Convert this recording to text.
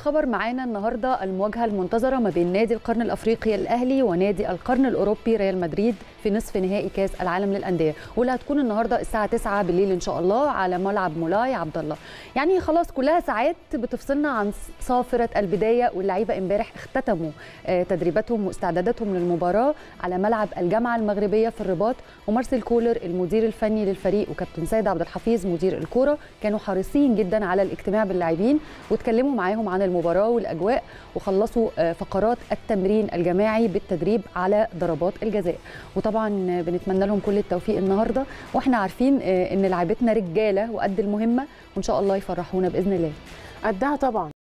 خبر معانا النهارده المواجهه المنتظره ما بين نادي القرن الافريقي الاهلي ونادي القرن الاوروبي ريال مدريد في نصف نهائي كاس العالم للانديه واللي هتكون النهارده الساعه 9 بالليل ان شاء الله على ملعب مولاي عبد الله يعني خلاص كلها ساعات بتفصلنا عن صافره البدايه واللعيبه امبارح اختتموا تدريباتهم واستعداداتهم للمباراه على ملعب الجامعه المغربيه في الرباط ومارسيل كولر المدير الفني للفريق وكابتن سيد عبد الحفيظ مدير الكوره كانوا حريصين جدا على الاجتماع باللاعبين واتكلموا معاهم عن المباراه والاجواء وخلصوا فقرات التمرين الجماعي بالتدريب على ضربات الجزاء وطبعا بنتمنى لهم كل التوفيق النهارده واحنا عارفين ان لعيبتنا رجاله وقد المهمه وان شاء الله يفرحونا باذن الله قدها طبعا